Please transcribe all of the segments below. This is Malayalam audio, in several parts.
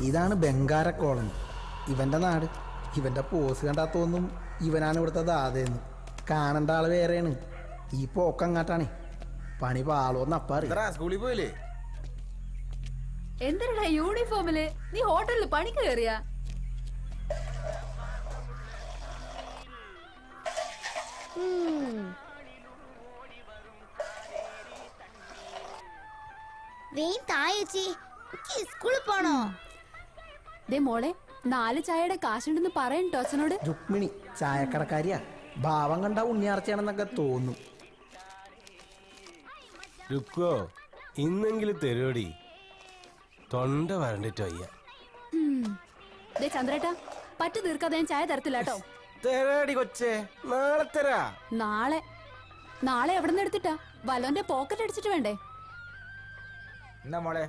ഇതാണ് ബംഗാര കോളനി ഇവന്റെ നാട് ഇവന്റെ പോസ് കണ്ടാ തോന്നും ഇവനാണ് ഇവിടുത്തെ ദാതയെന്ന് കാണേണ്ട ആള് വേറെയാണ് ഈ പോക്കങ്ങാട്ടാണേ പണി പാളോന്ന് അപ്പാറി സ്കൂളിൽ പോയില്ലേ എന്തിനാ യൂണിഫോമില് നീ ഹോട്ടലിൽ പണിക്ക് കയറിയാ വേഗം തായേച്ചി എനിക്ക് സ്കൂളിൽ പോണോ ദേ മോളെ നാല് ചായയുടെ കാശുണ്ടെന്ന് പറയണ്ടോ അച്ഛനോട് രുക്മിണി ചായക്കടക്കാരിയാ ഭാവം കണ്ട ഉണ്ണിയാർച്ചയാണെന്നൊക്കെ തോന്നും രുക്കോ ഇന്നെങ്കിലും തരുവടി തൊണ്ട വരണ്ടിട്ട് വയ്യ ഉം. ദേ ചന്ദ്രേട്ടാ പറ്റു തീർക്കാതെ ഞാൻ ചായ തരത്തില്ല കേട്ടോ തരാടി കൊച്ചേ നാളെ തരാ നാളെ നാളെ എവിടെ നിന്ന് എടുത്തിട്ടാ വലോന്റെ പോക്കറ്റ് അടിച്ചിട്ട് വേണ്ടേ എന്നാ മോളെ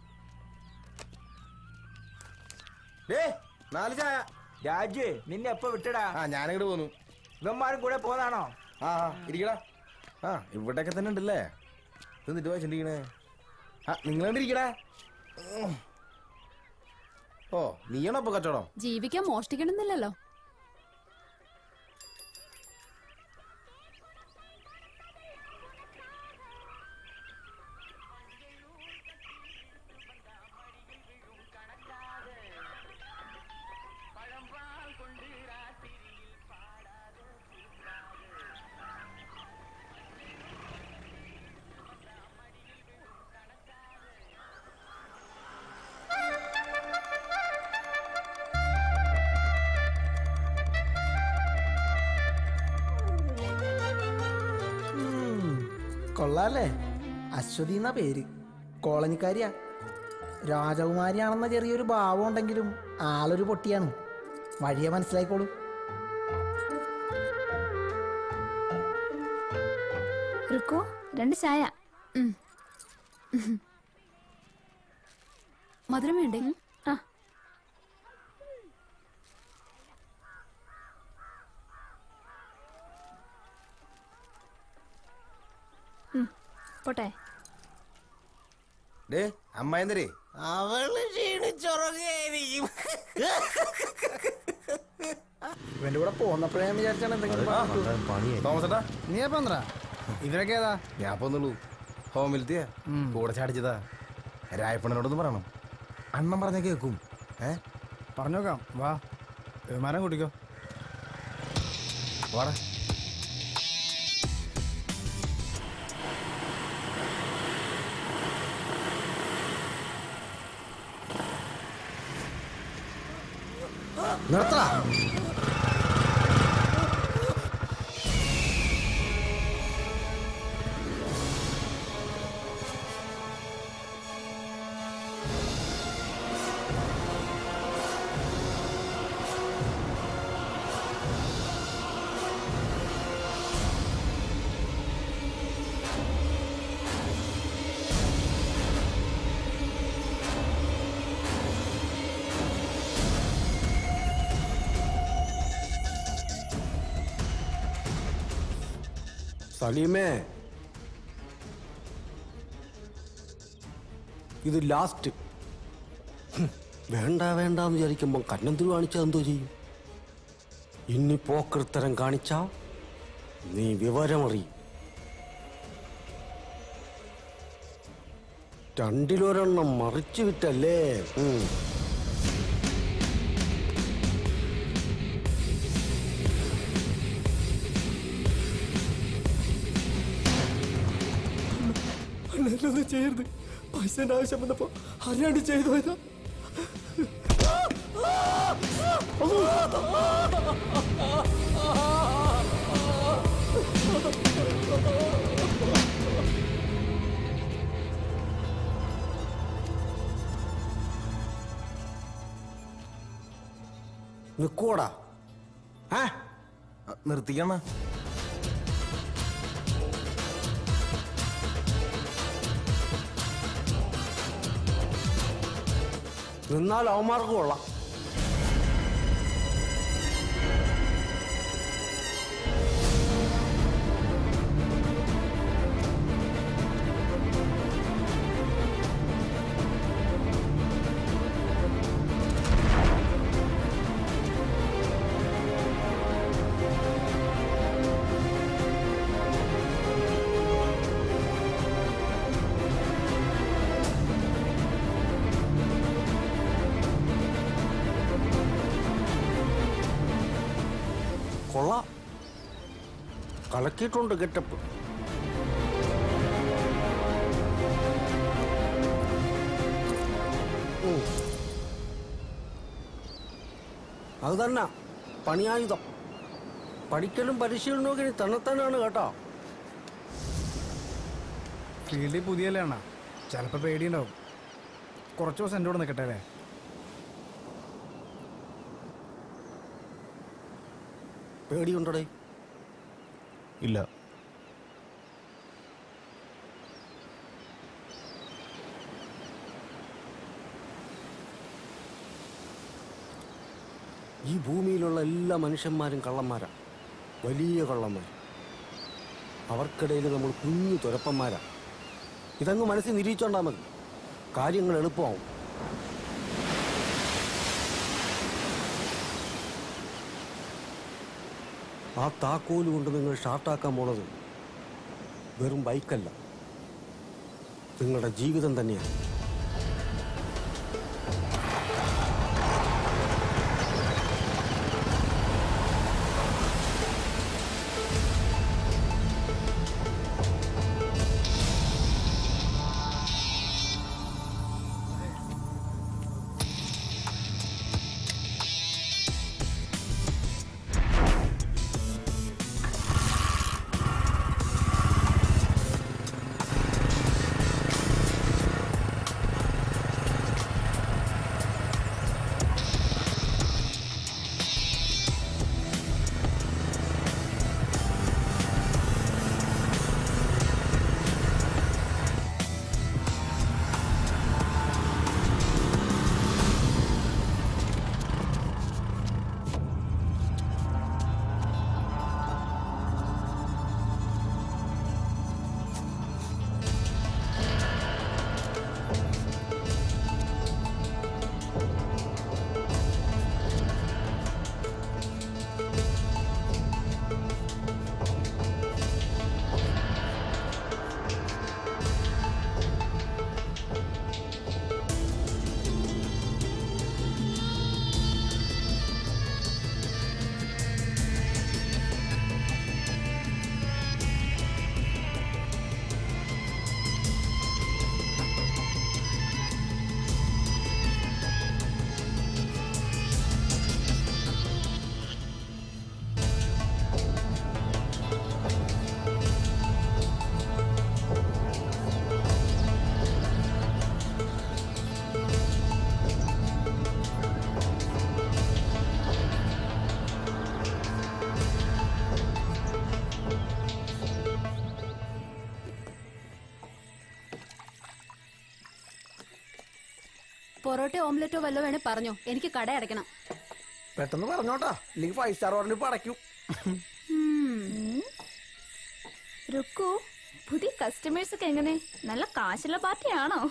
ഡേ നാല് ചായ രാജു നിന്നെ എപ്പോ വിട്ടടാ ആ ഞാനിങ്ങോട്ട് പോന്നു ഇവന്മാരും കൂടെ പോന്നാണോ ആ ആ, ഇരിക്കടാ ആ ഇവിടെയൊക്കെ തന്നെ ഉണ്ടല്ലേ ഇത് എന്നിട്ട് പോയി ചിന്തിക്കണേ ആ നിങ്ങൾ ഇരിക്കടാ ഉം. ഓ നീയാണോ ഇപ്പൊ കച്ചവടം ജീവിക്കാൻ മോഷ്ടിക്കണമെന്നില്ലല്ലോ ഉം, കൊള്ളാല്ലേ അശ്വതി എന്നാ പേര് കോളനിക്കാരിയാ രാജകുമാരിയാണെന്ന ചെറിയൊരു ഭാവം ഉണ്ടെങ്കിലും ആളൊരു പൊട്ടിയാണ് വഴിയെ മനസ്സിലായിക്കോളൂ റുക്കോ രണ്ട് ചായ മധുരം വേണ്ടേ ആ ഉം, പോട്ടെ ഡേ അമ്മായന്തരേ അവള് ക്ഷീണിച്ചുറങ്ങായിരിക്കും ഇവന്റെ കൂടെ പോന്നപ്പോഴേ ഞാൻ വിചാരിച്ചാണ് എന്തെങ്കിലും പറഞ്ഞിട്ട് തോമസ് ഏട്ടാ നീ എപ്പം എന്താ ഇവരൊക്കെ ഏതാ ഞാൻ പോന്നുള്ളൂ ഹോമിലത്തെയാ കൂടെ ചാടിച്ചതാ രായപ്പണ്ണനോടൊന്ന് പറയണം അണ്ണൻ പറഞ്ഞ കേക്കും ഏ പറഞ്ഞോക്കാം വാ വിമാനം കൂട്ടിക്കോ വാടാ നിർത്തടാ സലീമേ ഇത് ലാസ്റ്റ് ഹും, വേണ്ട വേണ്ടാന്ന് വിചാരിക്കുമ്പോൾ കന്നന്തിരി കാണിച്ചാൽ എന്തോ ചെയ്യും ഇനി പോക്കൃത്തരം കാണിച്ചാ നീ വിവരമറിയും രണ്ടിലൊരെണ്ണം മറിച്ചു വിറ്റല്ലേ ഉം. എന്നൊന്നും ചെയ്യരുത് പൈസന്റെ ആവശ്യം വന്നപ്പോ അറിയാണ്ട് ചെയ്തു പോയതാ നിക്കോടാ ആ നിർത്തിക്കണ്ണ നിന്നാൽ അവന്മാർക്ക് കൊള്ളാം കലക്കിയിട്ടുണ്ട് ഗെറ്റപ്പ് അത് തന്നെ പണിയായുധം പഠിക്കലും പരിശീലനവും ഇനി തന്നെത്താനാണ് കേട്ടോ ഫീൽഡിൽ പുതിയല്ലേ അണ്ണാ ചിലപ്പോൾ പേടിയുണ്ടാവും കുറച്ച് ദിവസം എൻ്റെ കൂടെ നിൽക്കട്ടെ അല്ലേ പേടിയുണ്ടടേ ഇല്ല ഈ ഭൂമിയിലുള്ള എല്ലാ മനുഷ്യന്മാരും കള്ളന്മാരാ വലിയ കള്ളന്മാർ അവർക്കിടയിൽ നമ്മൾ കുഞ്ഞു തുരപ്പന്മാരാ ഇതങ്ങ് മനസ്സിൽ നിരീച്ചോണ്ടാ മതി കാര്യങ്ങൾ എളുപ്പമാവും ആ താക്കോല് കൊണ്ട് നിങ്ങൾ ഷാർട്ടാക്കാൻ പോണത് വെറും ബൈക്കല്ല നിങ്ങളുടെ ജീവിതം തന്നെയാണ് പൊറോട്ട ഓംലെറ്റോ വല്ലോ വേണേ പറഞ്ഞോ എനിക്ക് കട അടയ്ക്കണം പെട്ടെന്ന് പറഞ്ഞോട്ടാ ഇല്ലെങ്കിൽ ഫൈവ് സ്റ്റാർ ഓർഡർ ഇപ്പൊ അടയ്ക്കും റുക്കു പുതിയ കസ്റ്റമേഴ്സ് ഒക്കെ എങ്ങനെ നല്ല കാശുള്ള പാർട്ടിയാണോ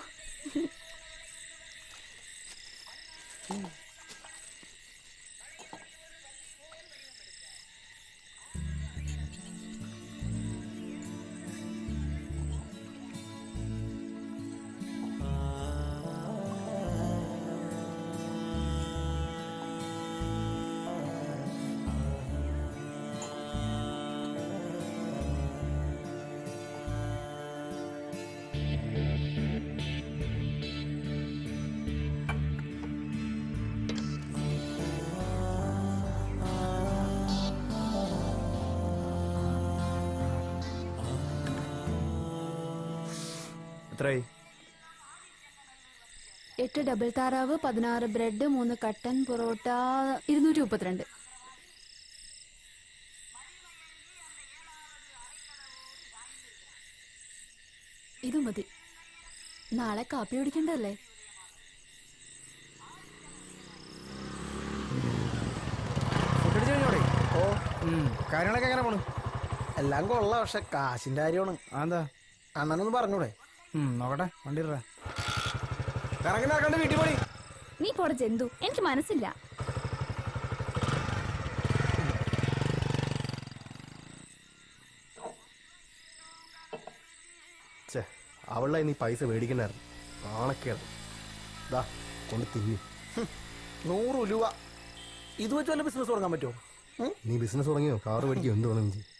എത്രയായി എട്ട് ഡബിൾ താറാവ് പതിനാറ് ബ്രെഡ് മൂന്ന് കട്ടൻ പൊറോട്ട ഇരുന്നൂറ്റി മുപ്പത്തിരണ്ട് ഇത് മതി നാളെ കാപ്പി കുടിക്കണ്ടല്ലേ ഫുഡ് അടിച്ചു കഴിഞ്ഞോടെ ഓ കാര്യങ്ങളൊക്കെ എങ്ങനെ പോണു എല്ലാം കൊള്ളാം പക്ഷെ കാശിന്റെ കാര്യമാണ് ആ എന്താ അണ്ണനൊന്ന് പറഞ്ഞൂടെ ഉം, നോക്കട്ടെ വണ്ടി ഇടറാ കറങ്ങി നടക്കണ്ട വീട്ടിൽ പോണി നീ പോടെ ജന്തു എനിക്ക് മനസ്സില്ല ഛേ അവളെ നീ പൈസ മേടിക്കണ്ടായിരുന്നു നാണക്കേട് ദാ കൊണ്ട് തിന്നു നൂറ് ഉലുവ ഇത് വെച്ച് വല്ല ബിസിനസ് തുടങ്ങാൻ പറ്റുമോ ഉം? നീ ബിസിനസ് തുടങ്ങിയോ കാറ് മേടിക്കോ എന്ത് വേണം ചെയ്യും